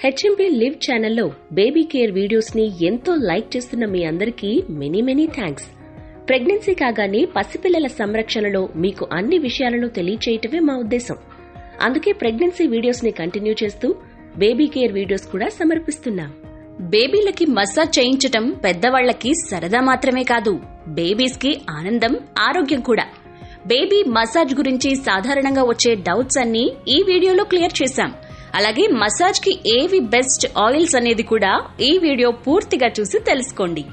HMP live ఛానల్లో baby care videos ని ఎంతో లైక్ చేస్తున్న మీ అందరికీ మెనీ మెనీ థ్యాంక్స్ ప్రెగ్నెన్సీ కాగానే పసిపిల్లల సంరక్షణలో మీకు అన్ని విషయాలను తెలియచేయటమే మా ఉద్దేశం అందుకే ప్రెగ్నెన్సీ వీడియోస్ ని కంటిన్యూ చేస్తూ బేబీ కేర్ వీడియోస్ కూడా సమర్పిస్తున్నాం బేబీలకి మసాజ్ చేయించటం పెద్దవాళ్లకి సరదా మాత్రమే కాదు బేబీస్ కి ఆనందం ఆరోగ్యం కూడా బేబీ మసాజ్ గురించి సాధారణంగా వచ్చే డౌట్స్ అన్ని ఈ వీడియోలో క్లియర్ చేశాం అలాగే మసాజ్ కి ఏవి బెస్ట్ ఆయిల్స్ అనేది కూడా ఈ వీడియో పూర్తిగా చూసి తెలుసుకోండి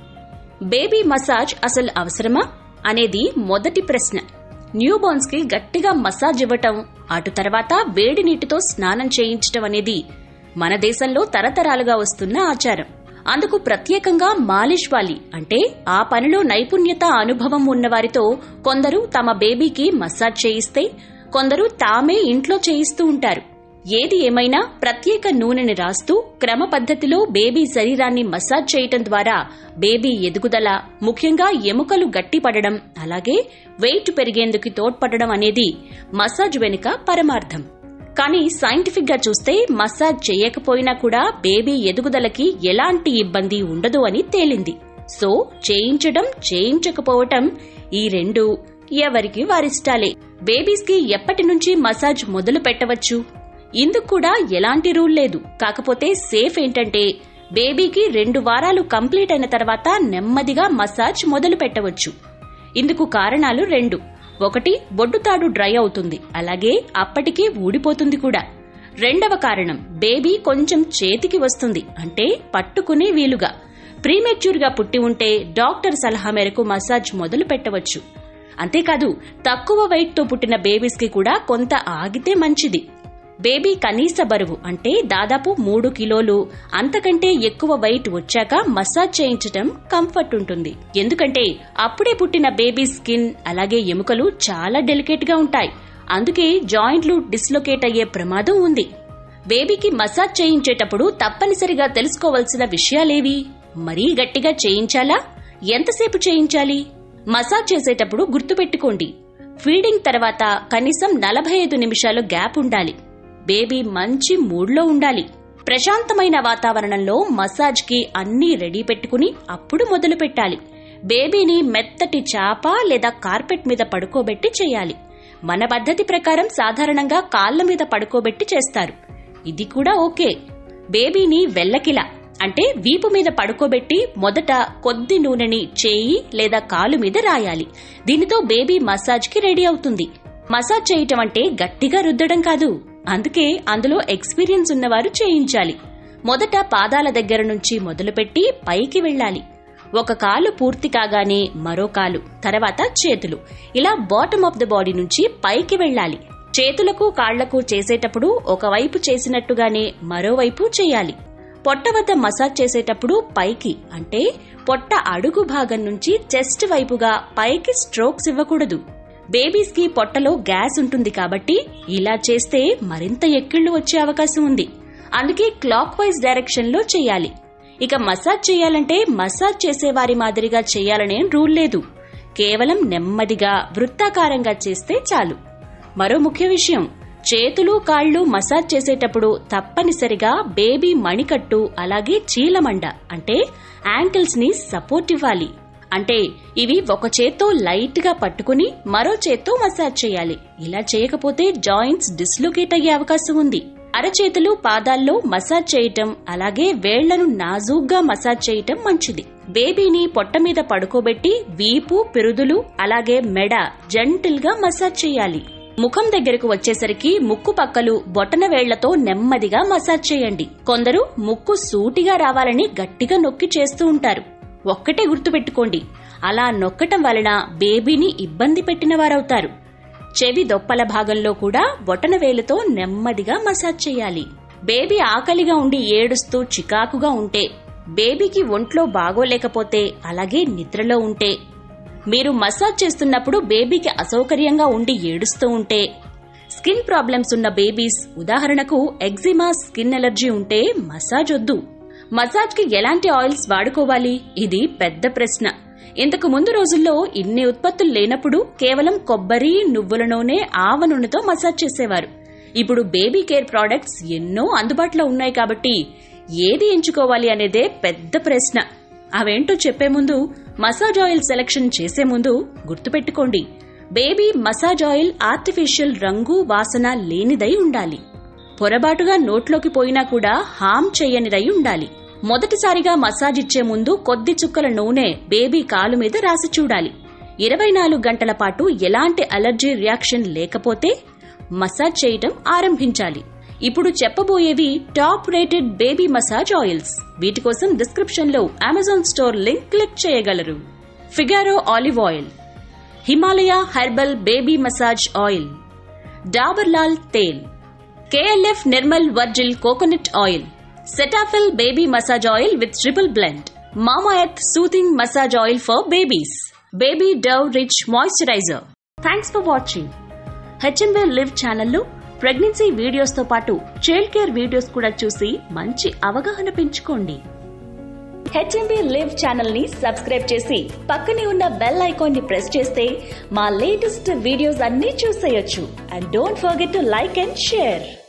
బేబీ మసాజ్ అసలు అవసరమా అనేది మొదటి ప్రశ్న న్యూబోర్న్స్ కి గట్టిగా మసాజ్ ఇవ్వటం అటు తర్వాత వేడి నీటితో స్నానం చేయించటం అనేది మన దేశంలో తరతరాలుగా వస్తున్న ఆచారం అందుకు ప్రత్యేకంగా మాలిష్ వాలి అంటే ఆ పనిలో నైపుణ్యత అనుభవం ఉన్నవారితో కొందరు తమ బేబీకి మసాజ్ చేయిస్తే కొందరు తామే ఇంట్లో చేయిస్తూ ఉంటారు ఏది ఏమైనా ప్రత్యేక నూనెని రాస్తూ క్రమ పద్ధతిలో బేబీ శరీరాన్ని మసాజ్ చేయటం ద్వారా బేబీ ఎదుగుదల ముఖ్యంగా ఎముకలు గట్టిపడడం అలాగే వెయిట్ పెరిగేందుకు తోడ్పడడం అనేది మసాజ్ వెనుక పరమార్థం కానీ సైంటిఫిక్ గా చూస్తే మసాజ్ చేయకపోయినా కూడా బేబీ ఎదుగుదలకి ఎలాంటి ఇబ్బంది ఉండదు అని తేలింది సో చేయించడం చేయించకపోవటం ఈ రెండు ఎవరికి వారిష్టాలే బేబీస్ కి ఎప్పటి నుంచి మసాజ్ మొదలు పెట్టవచ్చు ఇందుకు కూడా ఎలాంటి రూల్ లేదు కాకపోతే సేఫ్ ఏంటంటే బేబీకి రెండు వారాలు కంప్లీట్ అయిన తర్వాత నెమ్మదిగా మసాజ్ మొదలు పెట్టవచ్చు ఇందుకు కారణాలు రెండు ఒకటి బొడ్డుతాడు డ్రై అవుతుంది అలాగే అప్పటికే ఊడిపోతుంది కూడా రెండవ కారణం బేబీ కొంచెం చేతికి వస్తుంది అంటే పట్టుకునే వీలుగా ప్రీమెచ్యూర్ గా పుట్టి ఉంటే డాక్టర్ సలహా మేరకు మసాజ్ మొదలు పెట్టవచ్చు అంతేకాదు తక్కువ వెయిట్ తో పుట్టిన బేబీస్ కి కూడా కొంత ఆగితే మంచిది బేబీ కనీస బరువు అంటే దాదాపు మూడు కిలోలు అంతకంటే ఎక్కువ వెయిట్ వచ్చాక మసాజ్ చేయించటం కంఫర్ట్ ఉంటుంది ఎందుకంటే అప్పుడే పుట్టిన బేబీ స్కిన్ అలాగే ఎముకలు చాలా డెలికేట్ గా ఉంటాయి అందుకే జాయింట్లు డిస్లొకేట్ అయ్యే ప్రమాదం ఉంది బేబీకి మసాజ్ చేయించేటప్పుడు తప్పనిసరిగా తెలుసుకోవాల్సిన విషయాలేవి మరీ గట్టిగా చేయించాలా ఎంతసేపు చేయించాలి మసాజ్ చేసేటప్పుడు గుర్తుపెట్టుకోండి ఫీడింగ్ తర్వాత కనీసం నలభై ఐదు నిమిషాలు గ్యాప్ ఉండాలి బేబీ మంచి మూడ్లో ఉండాలి ప్రశాంతమైన వాతావరణంలో మసాజ్ కి అన్నీ రెడీ పెట్టుకుని అప్పుడు మొదలు పెట్టాలి బేబీని మెత్తటి చాప లేదా కార్పెట్ మీద పడుకోబెట్టి చేయాలి మన పద్ధతి ప్రకారం సాధారణంగా కాళ్ల మీద పడుకోబెట్టి చేస్తారు ఇది కూడా ఓకే బేబీని వెల్లకిలా అంటే వీపు మీద పడుకోబెట్టి మొదట కొద్ది నూనెని చేయి లేదా కాలు మీద రాయాలి దీనితో బేబీ మసాజ్ కి రెడీ అవుతుంది మసాజ్ చేయటం అంటే గట్టిగా రుద్దడం కాదు అందుకే అందులో ఎక్స్పీరియన్స్ ఉన్నవారు చేయించాలి మొదట పాదాల దగ్గర నుంచి మొదలుపెట్టి పైకి వెళ్ళాలి ఒక కాలు పూర్తి కాగానే మరో కాలు తర్వాత చేతులు ఇలా బాటమ్ ఆఫ్ ద బాడీ నుంచి పైకి వెళ్ళాలి చేతులకు కాళ్లకు చేసేటప్పుడు ఒకవైపు చేసినట్టుగానే మరోవైపు చేయాలి పొట్ట వద్ద మసాజ్ చేసేటప్పుడు పైకి అంటే పొట్ట అడుగు భాగం నుంచి చెస్ట్ వైపుగా పైకి స్ట్రోక్స్ ఇవ్వకూడదు బేబీస్ కి పొట్టలో గ్యాస్ ఉంటుంది కాబట్టి ఇలా చేస్తే మరింత ఎక్కిళ్లు వచ్చే అవకాశం ఉంది అందుకే క్లాక్ వైజ్ డైరెక్షన్ లో చేయాలి ఇక మసాజ్ చేయాలంటే మసాజ్ చేసేవారి మాదిరిగా చేయాలనే రూల్ లేదు కేవలం నెమ్మదిగా వృత్తాకారంగా చేస్తే చాలు మరో ముఖ్య విషయం చేతులు కాళ్లు మసాజ్ చేసేటప్పుడు తప్పనిసరిగా బేబీ మణికట్టు అలాగే చీలమండ అంటే యాంకిల్స్ ని సపోర్ట్ ఇవ్వాలి అంటే ఇవి ఒక చేత్తో లైట్ గా పట్టుకుని మరో చేత్తో మసాజ్ చేయాలి ఇలా చేయకపోతే జాయింట్స్ డిస్లొకేట్ అయ్యే అవకాశం ఉంది అరచేతులు పాదాల్లో మసాజ్ చేయటం అలాగే వేళ్లను నాజూగ్గా మసాజ్ చేయటం మంచిది బేబీని పొట్ట మీద పడుకోబెట్టి వీపు పిరుదులు అలాగే మెడ జెంటిల్ గా మసాజ్ చేయాలి ముఖం దగ్గరకు వచ్చేసరికి ముక్కు పక్కలు బొటన వేళ్లతో నెమ్మదిగా మసాజ్ చేయండి కొందరు ముక్కు సూటిగా రావాలని గట్టిగా నొక్కి చేస్తూ ఉంటారు ఒక్కటే గుర్తుపెట్టుకోండి అలా నొక్కటం వలన బేబీని ఇబ్బంది పెట్టిన వారవుతారు చెవి దొప్పల భాగంలో కూడా బొటన వేలుతో నెమ్మదిగా మసాజ్ చేయాలి బేబీ ఆకలిగా ఉండి ఏడుస్తూ చికాకుగా ఉంటే బేబీకి ఒంట్లో బాగోలేకపోతే అలాగే నిద్రలో ఉంటే మీరు మసాజ్ చేస్తున్నప్పుడు బేబీకి అసౌకర్యంగా ఉండి ఏడుస్తూ ఉంటే స్కిన్ ప్రాబ్లమ్స్ ఉన్న బేబీస్ ఉదాహరణకు ఎగ్జిమా స్కిన్ ఎలర్జీ ఉంటే మసాజ్ వద్దు మసాజ్ కి ఎలాంటి ఆయిల్స్ వాడుకోవాలి ఇది పెద్ద ప్రశ్న ఇంతకు ముందు రోజుల్లో ఇన్ని ఉత్పత్తులు లేనప్పుడు కేవలం కొబ్బరి నువ్వుల నూనె ఆవ నూనెతో మసాజ్ చేసేవారు ఇప్పుడు బేబీ కేర్ ప్రోడక్ట్స్ ఎన్నో అందుబాటులో ఉన్నాయి కాబట్టి ఏది ఎంచుకోవాలి అనేదే పెద్ద ప్రశ్న అవేంటో చెప్పే ముందు మసాజ్ ఆయిల్ సెలెక్షన్ చేసే ముందు గుర్తుపెట్టుకోండి బేబీ మసాజ్ ఆయిల్ ఆర్టిఫిషియల్ రంగు వాసన లేనిదై ఉండాలి పొరబాటుగా నోట్లోకి పోయినా కూడా హామ్ చేయనిదై ఉండాలి మొదటిసారిగా మసాజ్ ఇచ్చే ముందు కొద్ది చుక్కల నూనె బేబీ కాలు మీద రాసి చూడాలి ఇరవై నాలుగు గంటల పాటు ఎలాంటి అలర్జీ రియాక్షన్ లేకపోతే మసాజ్ చేయటం ఆరంభించాలి ఇప్పుడు చెప్పబోయేవి top rated baby massage oils వీటి కోసం డిస్క్రిప్షన్ లో అమెజాన్ స్టోర్ లింక్ క్లిక్ చేయగలరు Figaro olive oil Himalaya herbal baby massage oil Dabur Lal Tail KLF Nirmal virgin coconut oil Cetaphil baby massage oil with triple blend Mamaearth soothing massage oil for babies baby Dove rich moisturiser thanks for watching HMB live ఛానల్లో pregnancy videos తో పాటు child care videos కూడా చూసి మంచి అవగాహన పెంచుకోండి HMB live channel ని subscribe చేసి పక్కనే ఉన్న బెల్ ఐకాన్ ని ప్రెస్ చేస్తే మా లేటెస్ట్ వీడియోస్ అన్నీ చూసేయొచ్చు and don't forget to like and share